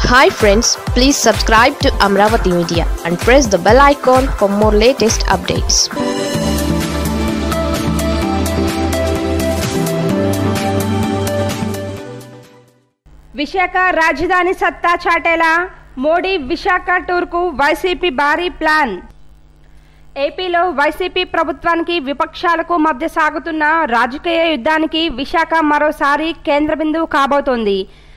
hi friends please subscribe to Amaravati media and press the bell icon for more latest updates Visakha రాజధాని సత్తా చాటేలా మోడీ విశాఖ టూర్కు YCP భారీ plan ఏపీలో వైసీపీ ప్రభుత్వానికి విపక్షాలకు మధ్య సాగుతున్న రాజకీయ యుద్ధానికి విశాఖ మరోసారి కేంద్ర బిందువు కాబోతోంది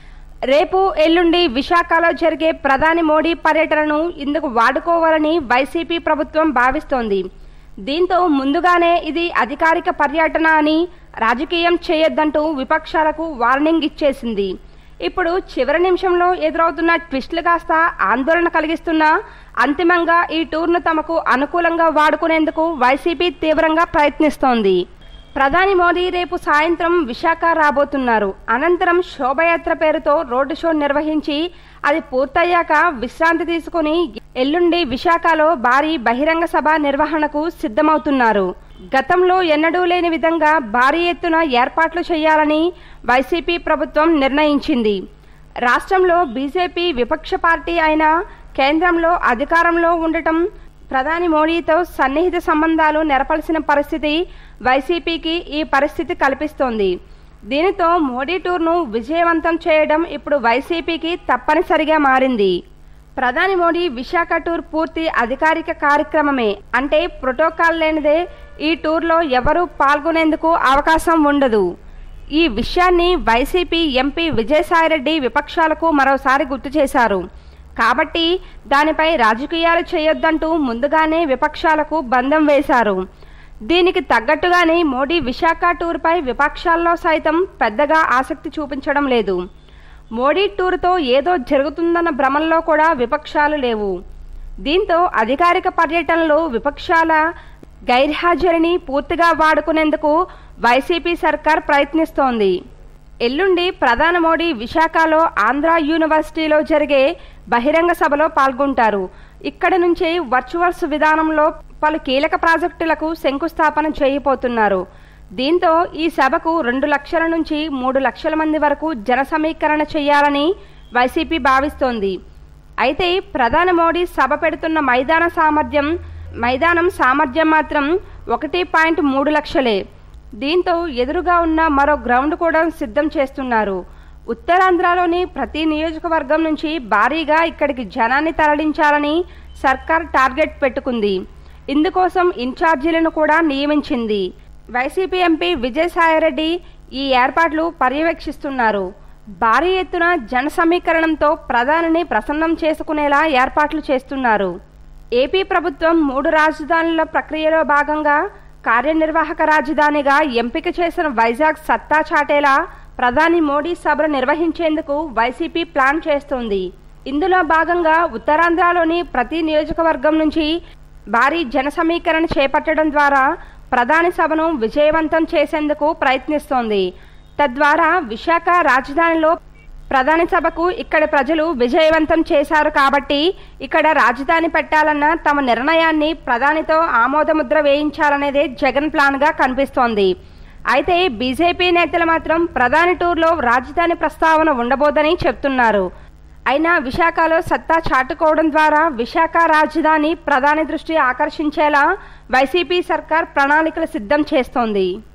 రేపు ఎల్లుండి విశాఖలో జరిగే ప్రధాని మోడీ పర్యటనను ఇందుకు వాడుకోవాలని వైసీపీ ప్రభుత్వం భావిస్తోంది దీంతో ముందుగానే ఇది అధికారిక పర్యటన అని రాజకీయం చేయొద్దంటూ విపక్షాలకు వార్నింగ్ ఇచ్చేసింది ఇప్పుడు చివరి నిమిషంలో ఎదురవుతున్న ట్విస్టులు కాస్త ఆందోళన కలిగిస్తున్నా అంతిమంగా ఈ టూర్ను తమకు అనుకూలంగా వాడుకునేందుకు వైసీపీ తీవ్రంగా ప్రయత్నిస్తోంది ప్రధాని మోదీ రేపు సాయంత్రం విశాఖ రాబోతున్నారు అనంతరం శోభయాత్ర పేరుతో రోడ్డు షో నిర్వహించి అది పూర్తయ్యాక విశ్రాంతి తీసుకుని ఎల్లుండి విశాఖలో భారీ బహిరంగ సభ నిర్వహణకు సిద్ధమవుతున్నారు గతంలో ఎన్నడూ లేని విధంగా భారీ ఎత్తున ఏర్పాట్లు చేయాలని వైసీపీ ప్రభుత్వం నిర్ణయించింది రాష్ట్రంలో బీజేపీ విపక్ష పార్టీ అయిన కేంద్రంలో అధికారంలో ఉండటం ప్రధాని మోడీతో సన్నిహిత సంబంధాలు నెరపాల్సిన పరిస్థితి వైసీపీకి ఈ పరిస్థితి కల్పిస్తోంది దీనితో మోడీ టూర్ను విజయవంతం చేయడం ఇప్పుడు వైసీపీకి తప్పనిసరిగా మారింది ప్రధాని మోడీ విశాఖ టూర్ పూర్తి అధికారిక కార్యక్రమమే అంటే ప్రోటోకాల్ లేనిదే ఈ టూర్లో ఎవరూ పాల్గొనేందుకు అవకాశం ఉండదు ఈ విషయాన్ని వైసీపీ ఎంపీ విజయసాయిరెడ్డి విపక్షాలకు మరోసారి గుర్తు చేశారు కాబట్టి దానిపై రాజకీయాలు చేయొద్దంటూ ముందుగానే విపక్షాలకు బంధం వేశారు దీనికి తగ్గట్టుగానే మోడీ విశాఖ టూర్పై విపక్షాల్లో సైతం పెద్దగా ఆసక్తి చూపించడం లేదు మోడీ టూర్తో ఏదో జరుగుతుందన్న భ్రమంలో కూడా విపక్షాలు లేవు దీంతో అధికారిక పర్యటనలో విపక్షాల గైర్హాజరిని పూర్తిగా వాడుకునేందుకు వైసీపీ సర్కార్ ప్రయత్నిస్తోంది ఎల్లుండి ప్రధాని మోడీ విశాఖలో ఆంధ్ర యూనివర్సిటీలో జరిగే బహిరంగ సభలో పాల్గొంటారు ఇక్కడ నుంచి వర్చువల్స్ విధానంలో పలు కీలక ప్రాజెక్టులకు శంకుస్థాపన చేయబోతున్నారు దీంతో ఈ సభకు రెండు లక్షల నుంచి మూడు లక్షల మంది వరకు జన సమీకరణ చేయాలని వైసీపీ భావిస్తోంది అయితే ప్రధాని మోడీ సభ పెడుతున్న మైదాన సామర్థ్యం మైదానం సామర్థ్యం మాత్రం ఒకటి పాయింట్ మూడు లక్షలే దీంతో ఎదురుగా ఉన్న మరో గ్రౌండ్ కూడా సిద్ధం చేస్తున్నారు ఉత్తరాంధ్రలోని ప్రతి నియోజకవర్గం నుంచి భారీగా ఇక్కడికి జనాన్ని తరలించాలని సర్కార్ టార్గెట్ పెట్టుకుంది ఇందుకోసం ఇన్ఛార్జీలను కూడా నియమించింది వైసీపీ ఎంపీ విజయసాయిరెడ్డి ఈ ఏర్పాట్లు పర్యవేక్షిస్తున్నారు భారీ ఎత్తున జన సమీకరణంతో ప్రధానిని ప్రసన్నం చేసుకునేలా ఏర్పాట్లు చేస్తున్నారు ఏపీ ప్రభుత్వం మూడు రాజధానుల ప్రక్రియలో భాగంగా కార్యనిర్వాహక రాజధానిగా ఎంపిక చేసిన వైజాగ్ సత్తా చాటేలా ప్రధాని మోడీ సభలు నిర్వహించేందుకు వైసీపీ ప్లాన్ చేస్తోంది ఇందులో భాగంగా ఉత్తరాంధ్రలోని ప్రతి నియోజకవర్గం నుంచి భారీ జన సమీకరణ చేపట్టడం ద్వారా ప్రధాని సభను విజయవంతం చేసేందుకు ప్రయత్నిస్తోంది తద్వారా విశాఖ రాజధానిలో ప్రధాని సభకు ఇక్కడ ప్రజలు విజయవంతం చేశారు కాబట్టి ఇక్కడ రాజధాని పెట్టాలన్న తమ నిర్ణయాన్ని ప్రధానితో ఆమోదముద్ర వేయించాలనేదే జగన్ ప్లాన్గా కనిపిస్తోంది అయితే బీజేపీ నేతలు మాత్రం ప్రధాని టూర్లో రాజధాని ప్రస్తావన ఉండబోదని చెప్తున్నారు అయినా విశాఖలో సత్తా చాటుకోవడం ద్వారా విశాఖ రాజధాని ప్రధాని దృష్టి ఆకర్షించేలా వైసీపీ సర్కార్ ప్రణాళికలు సిద్ధం చేస్తోంది